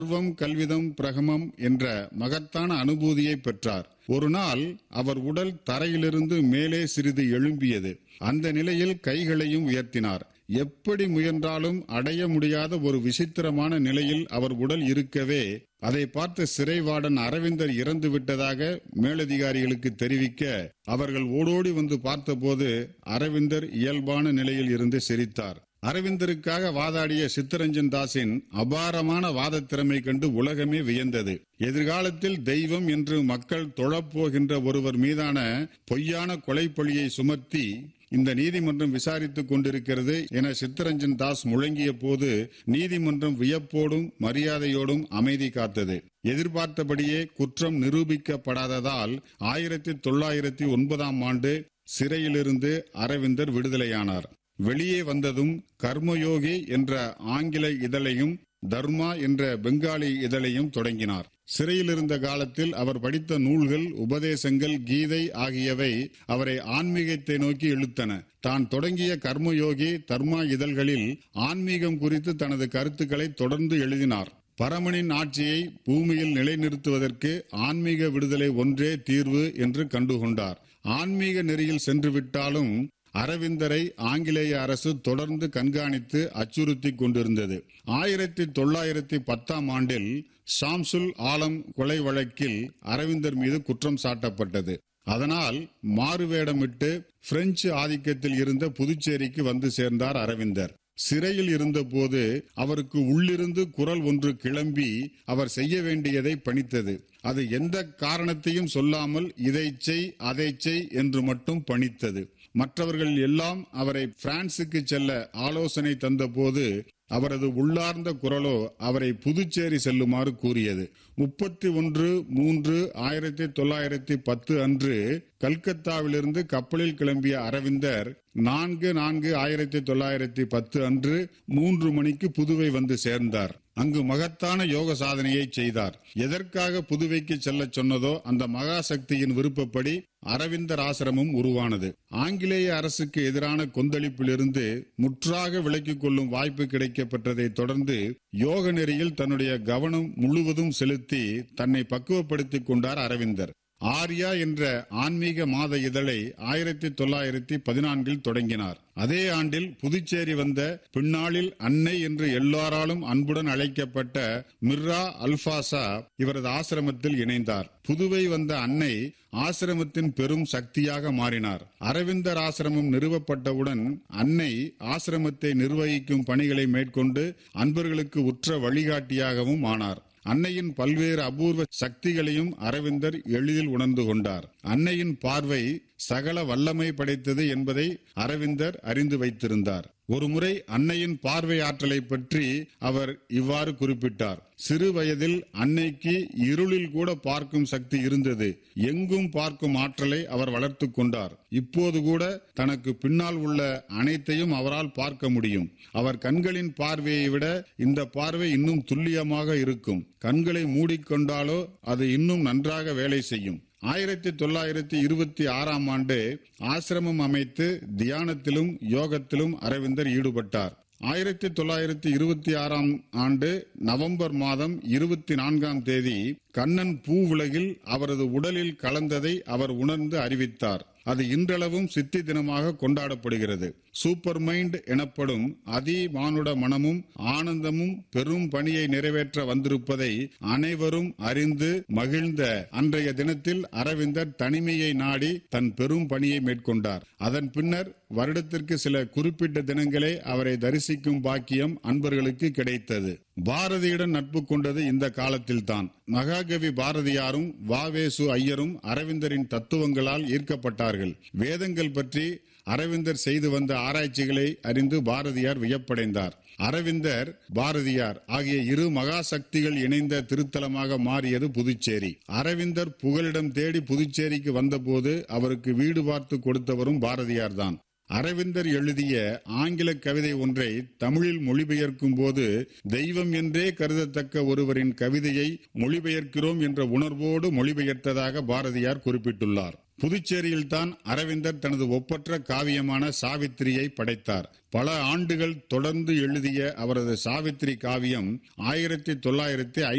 சர்வம் கல்விதம் பிரகமம் என்ற மகத்தான அனுபூதியை பெற்றார் ஒரு நாள் அவர் உடல் தரையிலிருந்து மேலே சிறிது எழும்பியது அந்த நிலையில் கைகளையும் உயர்த்தினார் எப்படி முயன்றாலும் அடைய முடியாத ஒரு விசித்திரமான நிலையில் அவர் உடல் இருக்கவே அதை பார்த்த சிறைவாடன் அரவிந்தர் இறந்து விட்டதாக மேலதிகாரிகளுக்கு தெரிவிக்க அவர்கள் ஓடோடி வந்து பார்த்தபோது அரவிந்தர் இயல்பான நிலையில் இருந்து சிரித்தார் அரவிந்தருக்காக வாதாடிய சித்தரஞ்சன் தாஸின் அபாரமான வாதத் திறமை கண்டு உலகமே வியந்தது எதிர்காலத்தில் தெய்வம் என்று மக்கள் தொழப்போகின்ற ஒருவர் மீதான பொய்யான கொலைப்பழியை சுமத்தி இந்த நீதிமன்றம் விசாரித்துக் கொண்டிருக்கிறது என சித்தரஞ்சன் தாஸ் முழங்கிய போது நீதிமன்றம் வியப்போடும் மரியாதையோடும் அமைதி காத்தது எதிர்பார்த்தபடியே குற்றம் நிரூபிக்கப்படாததால் ஆயிரத்தி தொள்ளாயிரத்தி ஒன்பதாம் ஆண்டு சிறையிலிருந்து அரவிந்தர் விடுதலையானார் வெளியே வந்ததும் கர்மயோகி என்ற ஆங்கில இதழையும் தர்மா என்ற பெங்காலி இதழையும் தொடங்கினார் சிறையில் இருந்த காலத்தில் அவர் படித்த நூல்கள் உபதேசங்கள் கீதை ஆகியவை அவரை ஆன்மீகத்தை நோக்கி இழுத்தன தான் தொடங்கிய கர்மயோகி தர்மா இதழ்களில் ஆன்மீகம் குறித்து தனது கருத்துக்களை தொடர்ந்து எழுதினார் பரமனின் ஆட்சியை பூமியில் நிலைநிறுத்துவதற்கு ஆன்மீக விடுதலை ஒன்றே தீர்வு என்று கண்டுகொண்டார் ஆன்மீக நெறியில் சென்று விட்டாலும் அரவிந்தரை ஆங்கிலேய அரசு தொடர்ந்து கண்காணித்து அச்சுறுத்தி கொண்டிருந்தது ஆயிரத்தி தொள்ளாயிரத்தி பத்தாம் ஆண்டில் ஷாம்சுல் ஆலம் கொலை வழக்கில் அரவிந்தர் மீது குற்றம் சாட்டப்பட்டது அதனால் மாறுவேடமிட்டு பிரெஞ்சு ஆதிக்கத்தில் இருந்த புதுச்சேரிக்கு வந்து சேர்ந்தார் அரவிந்தர் சிறையில் இருந்தபோது அவருக்கு உள்ளிருந்து குரல் ஒன்று கிளம்பி அவர் செய்ய வேண்டியதை பணித்தது அது எந்த காரணத்தையும் சொல்லாமல் இதை செய் அதை செய் என்று மட்டும் பணித்தது மற்றவர்கள் எல்லாம் அவரை பிரான்சுக்கு செல்ல ஆலோசனை தந்தபோது அவரது உள்ளார்ந்த குரலோ அவரை புதுச்சேரி செல்லுமாறு கூறியது முப்பத்தி ஒன்று மூன்று ஆயிரத்தி தொள்ளாயிரத்தி பத்து அன்று கல்கத்தாவிலிருந்து கப்பலில் கிளம்பிய அரவிந்தர் நான்கு நான்கு ஆயிரத்தி தொள்ளாயிரத்தி பத்து அன்று மூன்று மணிக்கு புதுவை வந்து சேர்ந்தார் அங்கு மகத்தான யோக சாதனையை செய்தார் எதற்காக புதுவைக்கு செல்ல சொன்னதோ அந்த மகா சக்தியின் விருப்பப்படி அரவிந்தர் ஆசிரமம் உருவானது ஆங்கிலேய அரசுக்கு எதிரான கொந்தளிப்பிலிருந்து முற்றாக விலக்கிக் கொள்ளும் வாய்ப்பு கிடைக்கப்பட்டதை தொடர்ந்து யோக நெறியில் தன்னுடைய கவனம் முழுவதும் செலுத்தி தன்னை பக்குவப்படுத்திக் கொண்டார் அரவிந்தர் ஆர்யா என்ற ஆன்மீக மாத இதழை ஆயிரத்தி தொள்ளாயிரத்தி பதினான்கில் தொடங்கினார் அதே ஆண்டில் புதுச்சேரி வந்த பின்னாளில் அன்னை என்று எல்லாராலும் அன்புடன் அழைக்கப்பட்ட மிர்ரா அல்பாசா இவரது ஆசிரமத்தில் இணைந்தார் புதுவை வந்த அன்னை ஆசிரமத்தின் பெரும் சக்தியாக மாறினார் அரவிந்தர் ஆசிரமம் நிறுவப்பட்டவுடன் அன்னை ஆசிரமத்தை நிர்வகிக்கும் பணிகளை மேற்கொண்டு அன்பர்களுக்கு உற்ற வழிகாட்டியாகவும் ஆனார் அன்னையின் பல்வேறு அபூர்வ சக்திகளையும் அரவிந்தர் எளிதில் உணர்ந்து கொண்டார் அன்னையின் பார்வை சகல வல்லமை படைத்தது என்பதை அரவிந்தர் அறிந்து வைத்திருந்தார் ஒருமுறை அன்னையின் பார்வை ஆற்றலை பற்றி அவர் இவ்வாறு குறிப்பிட்டார் சிறு வயதில் அன்னைக்கு இருளில் கூட பார்க்கும் சக்தி இருந்தது எங்கும் பார்க்கும் ஆற்றலை அவர் வளர்த்து கொண்டார் இப்போது கூட தனக்கு பின்னால் உள்ள அனைத்தையும் அவரால் பார்க்க முடியும் அவர் கண்களின் பார்வையை விட இந்த பார்வை இன்னும் துல்லியமாக இருக்கும் கண்களை மூடிக்கொண்டாலோ அது இன்னும் நன்றாக வேலை செய்யும் ஆயிரத்தி தொள்ளாயிரத்தி இருபத்தி ஆறாம் ஆண்டு ஆசிரமம் அமைத்து தியானத்திலும் யோகத்திலும் அரவிந்தர் ஈடுபட்டார் ஆயிரத்தி தொள்ளாயிரத்தி இருபத்தி ஆறாம் ஆண்டு நவம்பர் மாதம் இருபத்தி நான்காம் தேதி கண்ணன் பூவுலகில் அவரது உடலில் கலந்ததை அவர் உணர்ந்து அறிவித்தார் அது இன்றளவும் சித்தி தினமாக கொண்டாடப்படுகிறது சூப்பர் மைண்ட் எனப்படும் அதி மானுட மனமும் ஆனந்தமும் பெரும் பணியை நிறைவேற்ற வந்திருப்பதை அனைவரும் அறிந்து மகிழ்ந்த அன்றைய தினத்தில் அரவிந்தர் தனிமையை நாடி தன் பெரும் பணியை மேற்கொண்டார் அதன் பின்னர் வருடத்திற்கு சில குறிப்பிட்ட தினங்களே அவரை தரிசிக்கும் பாக்கியம் அன்பர்களுக்கு கிடைத்தது பாரதியுடன் நட்பு கொண்டது இந்த காலத்தில்தான் மகாகவி பாரதியாரும் வாவேசு ஐயரும் அரவிந்தரின் தத்துவங்களால் ஈர்க்கப்பட்டார்கள் வேதங்கள் பற்றி அரவிந்தர் செய்து வந்த ஆராய்ச்சிகளை அறிந்து பாரதியார் வியப்படைந்தார் அரவிந்தர் பாரதியார் ஆகிய இரு மகா சக்திகள் இணைந்த திருத்தலமாக மாறியது புதுச்சேரி அரவிந்தர் புகலிடம் தேடி புதுச்சேரிக்கு வந்தபோது அவருக்கு வீடு பார்த்து கொடுத்தவரும் பாரதியார் தான் அரவிந்தர் எழுதிய ஆங்கில கவிதை ஒன்றை தமிழில் மொழிபெயர்க்கும் போது தெய்வம் என்றே கருதத்தக்க ஒருவரின் கவிதையை மொழிபெயர்க்கிறோம் என்ற உணர்வோடு மொழிபெயர்த்ததாக பாரதியார் குறிப்பிட்டுள்ளார் புதுச்சேரியில்தான் அரவிந்தர் தனது ஒப்பற்ற காவியமான சாவித்திரியை படைத்தார் பல ஆண்டுகள் தொடர்ந்து எழுதிய அவரது சாவித்திரி காவியம் ஆயிரத்தி தொள்ளாயிரத்தி